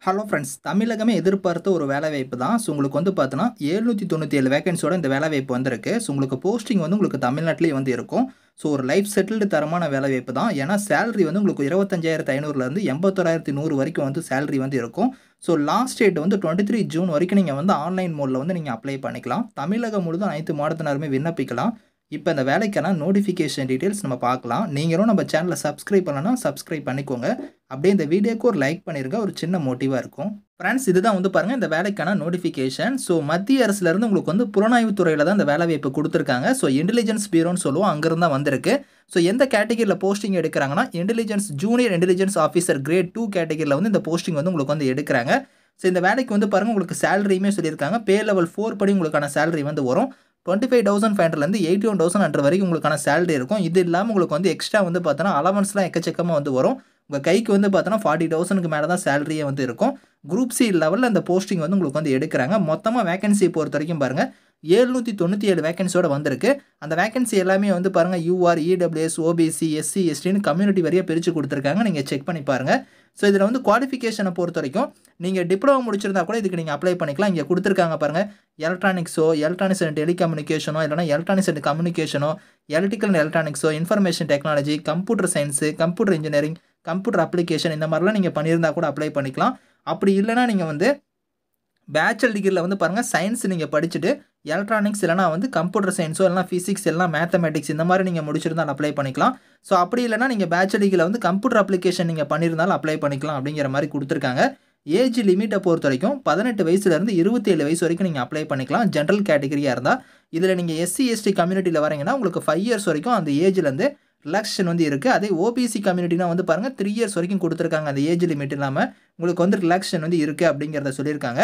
hello friends தமிழகமே எதிர்பார்த்த ஒரு வேலைவாய்ப்பு தான் ஸோ உங்களுக்கு வந்து பார்த்தோன்னா எழுநூற்றி தொண்ணூற்றி ஏழு வேகன்சியோட இந்த வேலைவாய்ப்பு வந்திருக்கு ஸோ உங்களுக்கு போஸ்டிங் வந்து உங்களுக்கு தமிழ்நாட்டிலேயே வந்து இருக்கும் ஸோ ஒரு லைஃப் செட்டில்டு தரமான வேலைவாய்ப்பு தான் ஏன்னா சேலரி வந்து உங்களுக்கு இருபத்தஞ்சாயிரத்து ஐநூறுலேருந்து எண்பத்தோராயிரத்தி நூறு வரைக்கும் வந்து சேலரி வந்து இருக்கும் ஸோ லாஸ்ட் டேட் வந்து டுவெண்ட்டி த்ரீ ஜூன் வரைக்கும் நீங்கள் வந்து ஆன்லைன் மோடில் வந்து நீங்கள் அப்ளை பண்ணிக்கலாம் தமிழகம் முழுதும் அனைத்து மாவட்டத்தினருமே விண்ணப்பிக்கலாம் இப்போ இந்த வேலைக்கான நோட்டிஃபிகேஷன் டீட்டெயில்ஸ் நம்ம பார்க்கலாம் நீங்களும் நம்ம சேனலை சப்ஸ்கிரைப் பண்ணலன்னா சப்ஸ்கிரைப் பண்ணிக்கோங்க அப்படியே இந்த வீடியோக்கு ஒரு லைக் பண்ணிருங்க ஒரு சின்ன மோட்டிவாக இருக்கும் ஃப்ரெண்ட்ஸ் இதுதான் வந்து பாருங்கள் இந்த வேலைக்கான நோட்டிஃபிகேஷன் ஸோ மத்திய அரசுலேருந்து உங்களுக்கு வந்து புலனாய்வு துறையில் தான் இந்த வேலை வாய்ப்பு கொடுத்துருக்காங்க ஸோ இன்டெலிஜென்ஸ் பியூரோன்னு சொல்லுவோம் அங்கேருந்து தான் வந்திருக்கு ஸோ எந்த கேட்டகரியில் போஸ்டிங் எடுக்கிறாங்கன்னா intelligence junior intelligence officer grade two கேட்டகரியில் வந்து இந்த போஸ்டிங் வந்து உங்களுக்கு வந்து எடுக்கிறாங்க ஸோ இந்த வேலைக்கு வந்து பாருங்கள் உங்களுக்கு சேலரியுமே சொல்லியிருக்காங்க பே லெவல் ஃபோர் படி உங்களுக்கான சேலரி வந்து வரும் டுவெண்ட்டி ஃபைவ் தௌசண்ட் ஃபைவ் ஹண்ட்ரட்லேருந்து எயிட்டி ஒன் தௌசண்ட் ஹண்ட்ரட் வரைக்கும் உங்களுக்கான சேலரி இருக்கும் இது இல்லாமல் உங்களுக்கு வந்து எக்ஸ்ட்ரா வந்து பார்த்தோன்னா அலவன்ஸ்லாம் எக்கச்சக்கமாக வந்து வரும் உங்கள் கைக்கு வந்து பார்த்தோன்னா ஃபார்ட்டி தௌசண்ட்க்கு மேலே தான் சேலரியே வந்து இருக்கும் குரூப் சி லெவலில் அந்த போஸ்டிங் வந்து உங்களுக்கு வந்து எடுக்கிறாங்க மொத்தமாக வேகன்சி பொறுத்த வரைக்கும் பாருங்கள் ஏழ்நூற்றி தொண்ணூற்றி ஏழு வேகன்சியோட வந்திருக்கு அந்த வேகன்சி எல்லாமே வந்து பாருங்கள் யூஆர் இடபிள்யூஎஸ் ஓபிசி எஸ்சி எஸ்டின்னு கம்யூனிட்டி வரையாக பிரித்து கொடுத்துருக்காங்க நீங்கள் செக் பண்ணி பாருங்கள் ஸோ இதில் வந்து குவாலிஃபிகேஷனை பொறுத்த வரைக்கும் நீங்கள் டிப்ளமோ முடிச்சிருந்தா கூட இதுக்கு நீங்கள் அப்ளை பண்ணிக்கலாம் இங்கே கொடுத்துருக்காங்க பாருங்கள் எலக்ட்ரானிக்ஸோ எலக்ட்ரானிக்ஸ் அண்ட் டெலிகம்யூனிகேஷனோ இல்லைனா எலக்ட்ரானிக்ஸ் அண்ட் கம்யூனிகேஷனோ எலக்ட்ரிக்கல் அண்ட் எலக்ட்ரானிக்ஸோ information technology computer science computer engineering computer application இந்த மாதிரிலாம் நீங்கள் பண்ணியிருந்தா கூட அப்ளை பண்ணிக்கலாம் அப்படி இல்லைனா நீங்கள் வந்து பேச்சுலர் டிகிரியில் வந்து பாருங்கள் சயின்ஸ் நீங்கள் படிச்சுட்டு எலக்ட்ரானிக்ஸ் இல்லைனா வந்து கம்ப்யூட்டர் சயின்ஸோ இல்லைனா ஃபிசிக்ஸ் இல்லைனா மேத்தமெட்டிக்ஸ் இந்த மாதிரி நீங்கள் முடிச்சிருந்தாலும் அப்ளை பண்ணிக்கலாம் ஸோ அப்படி இல்லைனா நீங்கள் பேச்சுலர் டிகிரியில் வந்து கம்ப்யூட்டர் அப்ளிகேஷன் நீங்கள் பண்ணியிருந்தாலும் அப்ளை பண்ணிக்கலாம் அப்படிங்கிற மாதிரி கொடுத்துருக்காங்க ஏஜ் லிமிட்டை பொறுத்த வரைக்கும் பதினெட்டு வயசுலேருந்து இருபத்தேழு வயசு வரைக்கும் நீங்கள் அப்ளை பண்ணிக்கலாம் ஜென்ரல் கேட்டகரியாக இருந்தால் இதில் நீங்கள் எஸ்சி எஸ்டி கம்யூனிட்டியில் வரீங்கன்னா உங்களுக்கு ஃபைவ் இயர்ஸ் வரைக்கும் அந்த ஏஜ்லேருந்து ரிலாக்ஸேஷன் வந்து இருக்குது அதே ஓபிசி கம்யூனிட்டினா வந்து பாருங்கள் த்ரீ இயர்ஸ் வரைக்கும் கொடுத்துருக்காங்க அந்த ஏஜ் லிமிட் இல்லாமல் உங்களுக்கு வந்து ரிலாக்ஸேஷன் வந்து இருக்குது அப்படிங்கிறத சொல்லியிருக்காங்க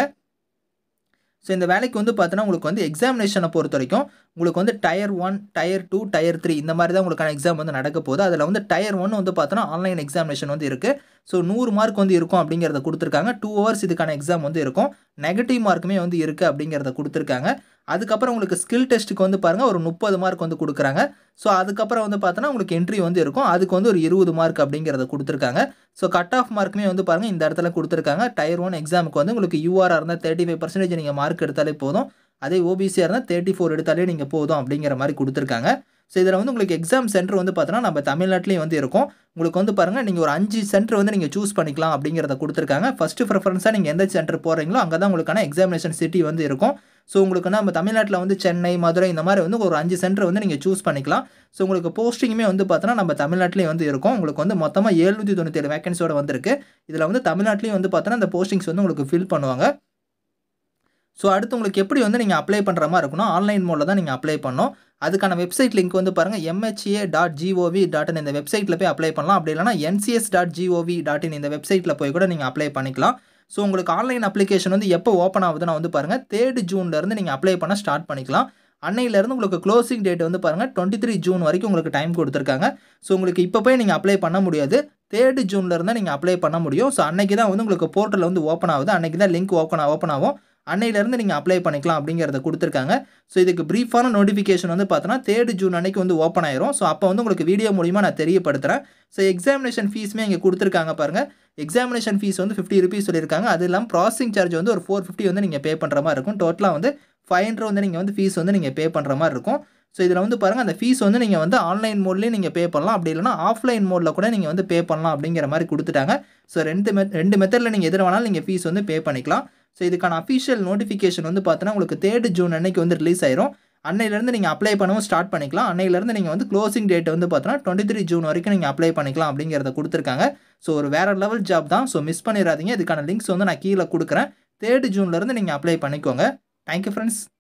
ஸோ இந்த வேலைக்கு வந்து பார்த்தோன்னா உங்களுக்கு வந்து எக்ஸாமினேஷனை பொறுத்த வரைக்கும் உங்களுக்கு வந்து tier one tier two tier three இந்த மாதிரி தான் உங்களுக்கான எக்ஸாம் வந்து நடக்க போகுது அதில் வந்து டயர் ஒன் வந்து பார்த்தோன்னா ஆன்லைன் எக்ஸாமினேஷன் வந்து இருக்குது ஸோ நூறு மார்க் வந்து இருக்கும் அப்படிங்கிறத கொடுத்துருக்காங்க டூ ஹவர்ஸ் இதுக்கான எக்ஸாம் வந்து இருக்கும் நெகட்டிவ் மார்க்குமே வந்து இருக்குது அப்படிங்கிறத கொடுத்துருக்காங்க அதுக்கப்புறம் உங்களுக்கு ஸ்கில் டெஸ்ட்டுக்கு வந்து பாருங்கள் ஒரு முப்பது மார்க் வந்து கொடுக்குறாங்க ஸோ அதுக்கப்புறம் வந்து பார்த்தோன்னா உங்களுக்கு என்ட்ரி வந்து இருக்கும் அதுக்கு வந்து ஒரு இருபது மார்க் அப்படிங்கிறத கொடுத்துருக்காங்க ஸோ கட் ஆஃப் மார்க்குமே வந்து பாருங்கள் இந்த இடத்துல கொடுத்துருக்காங்க டயர் ஒன் எக்ஸாமுக்கு வந்து உங்களுக்கு யூஆராக இருந்தால் தேர்ட்டி ஃபைவ் பர்சன்டேஜ் நீங்கள் மார்க் எடுத்தாலே போதும் அதே ஓபிசியாக இருந்தால் தேர்ட்டி ஃபோர் எடுத்தாலே நீங்கள் போதும் அப்படிங்கிற மாதிரி கொடுத்துருக்காங்க ஸோ இதில் வந்து உங்களுக்கு எக்ஸாம் சென்டர் வந்து பார்த்தோன்னா நம்ம தமிழ்நாட்டிலையும் வந்து இருக்கும் உங்களுக்கு வந்து பாருங்கள் நீங்கள் ஒரு அஞ்சு சென்டர் வந்து நீங்கள் சூஸ் பண்ணிக்கலாம் அப்படிங்கிறத கொடுத்துருக்காங்க ஃபஸ்ட்டு ப்ரிஃபரன்ஸாக நீங்கள் எந்த சென்டர் போகிறீங்களோ அங்கே தான் உங்களுக்கான எக்ஸாமினேஷன் சிட்டி வந்து இருக்கும் ஸோ உங்களுக்கு நம்ம தமிழ்நாட்டில் வந்து சென்னை மதுரை இந்த மாதிரி வந்து ஒரு அஞ்சு சென்டர் வந்து நீங்கள் சூஸ் பண்ணிக்கலாம் ஸோ உங்களுக்கு போஸ்டிங்குமே வந்து பார்த்தோன்னா நம்ம தமிழ்நாட்டிலையும் வந்து இருக்கும் உங்களுக்கு வந்து மொத்தமாக ஏழ்நூற்றி தொண்ணூற்றி வேகன்சியோட வந்திருக்கு இதில் வந்து தமிழ்நாட்டிலையும் வந்து பார்த்தோன்னா அந்த போஸ்டிங்ஸ் வந்து உங்களுக்கு ஃபில் பண்ணுவாங்க ஸோ அடுத்து உங்களுக்கு எப்படி வந்து நீங்கள் அப்ளை பண்ணுற மாதிரி இருக்கணும் ஆன்லைன் மோடில் தான் நீங்கள் அப்ளை பண்ணணும் அதுக்கான வெப்சைட் லிங்க் வந்து பாருங்கள் MHA dot GOV dot in இந்த வெப்சைட்டில் போய் அப்ளை பண்ணலாம் அப்படி இல்லைனா NCS dot GOV dot in இந்த வெப்சைட்டில் போய் கூட நீங்கள் அப்ளை பண்ணிக்கலாம் ஸோ உங்களுக்கு ஆன்லைன் அப்ளிகேஷன் வந்து எப்போ ஓப்பன் ஆகுதுன்னா வந்து பாருங்கள் தேர்ட் ஜூன்லேருந்து நீங்கள் அப்ளை பண்ண ஸ்டார்ட் பண்ணிக்கலாம் அன்னையிலேருந்து உங்களுக்கு க்ளோசிங் டேட் வந்து பாருங்கள் டுவெண்ட்டி த்ரீ ஜூன் வரைக்கும் உங்களுக்கு டைம் கொடுத்துருக்காங்க ஸோ உங்களுக்கு இப்போ போய் நீங்கள் அப்ளை பண்ண முடியாது தேர்ட் ஜூன்லேருந்து நீங்கள் அப்ளை பண்ண முடியும் ஸோ அன்றைக்கி தான் வந்து உங்களுக்கு போர்ட்டல் வந்து ஓப்பன் ஆகுது அன்றைக்கி தான் லிங்க் ஓப்பன் ஓப்பன் ஆகும் அன்னையிலேருந்து நீங்கள் அப்ளை பண்ணிக்கலாம் அப்படிங்கிறத கொடுத்துருக்காங்க ஸோ இதுக்கு ப்ரீஃபான நோட்டிஃபிகேஷன் வந்து பார்த்தோன்னா தேர்ட் ஜூன் அன்னைக்கு வந்து ஓப்பன் ஆயிரும் ஸோ அப்போ வந்து உங்களுக்கு வீடியோ மூலிமா நான் தெரியப்படுத்துகிறேன் ஸோ எக்ஸாமினேஷன் ஃபீஸுமே இங்கே கொடுத்துருக்காங்க பாருங்கள் எக்ஸாமினேஷன் ஃபீஸ் வந்து ஃபிஃப்டி ருபீஸ் சொல்லியிருக்காங்க அது இல்லாமல் ப்ராசஸிங் சார்ஜ் வந்து ஒரு ஃபோர் ஃபிஃப்டி வந்து நீங்கள் பே பண்ணுற மாதிரி இருக்கும் டோட்டலாக வந்து ஃபைவ் ஹண்ட்ரட் வந்து நீங்கள் வந்து ஃபீஸ் வந்து நீங்கள் பே பண்ணுற மாதிரி இருக்கும் ஸோ இதில் வந்து பாருங்கள் அந்த ஃபீஸ் வந்து நீங்கள் வந்து ஆன்லைன் மோட்லேயும் நீங்கள் பே பண்ணலாம் அப்படி இல்லைனா ஆஃப்லைன் மோடில் கூட நீங்கள் வந்து பே பண்ணலாம் அப்படிங்கிற மாதிரி கொடுத்துட்டாங்க ஸோ ரெண்டு மெத் ரெண்டு மெத்தடில் நீங்கள் எதிர வேணாலும் நீங்கள் ஃபீஸ் வந்து பே பண்ணிக்கலாம் ஸோ இதுக்கான அஃபிஷியல் நோட்டிஃபிகேஷன் வந்து பார்த்தோன்னா உங்களுக்கு தேர்ட் ஜூன் அன்னைக்கு வந்து ரிலீஸ் ஆயிரும் அன்னையிலேருந்து நீங்கள் அப்ளை பண்ணவும் ஸ்டார்ட் பண்ணிக்கலாம் அன்னையிலேருந்து நீங்கள் வந்து க்ளோசிங் டேட் வந்து பார்த்தோன்னா டுவெண்ட்டி த்ரீ ஜூன் வரைக்கும் நீங்கள் அப்ளை பண்ணிக்கலாம் அப்படிங்கிறத கொடுத்துருக்காங்க ஸோ ஒரு வேறு லெவல் ஜாப் தான் ஸோ மிஸ் பண்ணிடாதீங்க இதுக்கான லிங்க்ஸ் வந்து நான் கீழே கொடுக்குறேன் தேர்ட் ஜூன்லேருந்து நீங்கள் அப்ளை பண்ணிக்கோங்க தேங்க்யூ ஃப்ரெண்ட்ஸ்